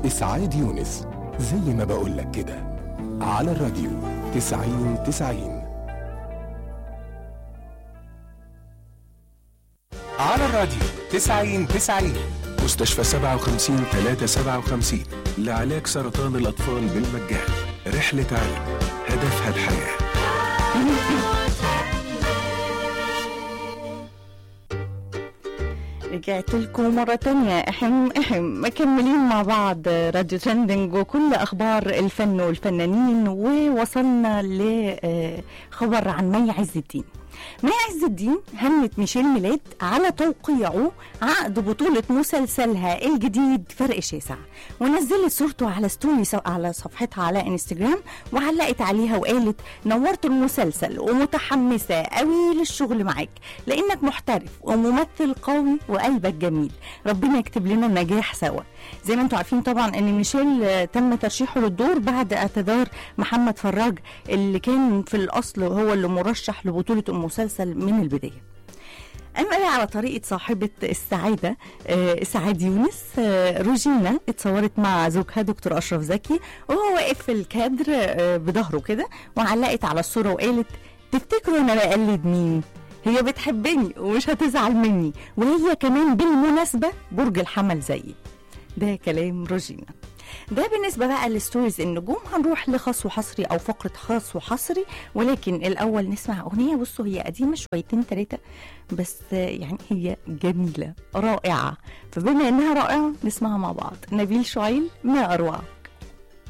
إسعاد يونس زي ما بقولك كده على الراديو تسعين تسعين على الراديو تسعين تسعين مستشفى سبعة وخمسين تلاتة سبعة وخمسين لعلاج سرطان الأطفال بالمجان رحلة علم هدفها الحياه رجعت لكم مرة تانية احم احم مكملين مع بعض راديو ترندنج وكل اخبار الفن والفنانين ووصلنا لخبر عن مي عز الدين مي عز الدين هنت ميشيل ميلاد على توقيعه عقد بطولة مسلسلها الجديد فرق شاسع ونزلت صورته على ستوري على صفحتها على انستجرام وعلقت عليها وقالت نورت المسلسل ومتحمسة قوي للشغل معاك لانك محترف وممثل قوي وقلبك جميل ربنا يكتب لنا النجاح سوا زي ما انتم عارفين طبعا ان ميشيل تم ترشيحه للدور بعد اعتذار محمد فراج اللي كان في الاصل هو اللي مرشح لبطولة المسلسل من البداية أما على طريقة صاحبة السعادة آه سعاد يونس آه روجينا اتصورت مع زوجها دكتور أشرف زكي وهو واقف في الكادر آه بظهره كده وعلقت على الصورة وقالت تفتكروا أنا بقلد مين؟ هي بتحبني ومش هتزعل مني وهي كمان بالمناسبة برج الحمل زيي ده كلام روجينا ده بالنسبة بقى للستوريز النجوم هنروح لخاص وحصري أو فقرة خاص وحصري ولكن الأول نسمع أغنية بصوا هي قديمة شويتين تلاتة بس يعني هي جميلة رائعة فبما إنها رائعة نسمعها مع بعض نبيل شعيل ما أروع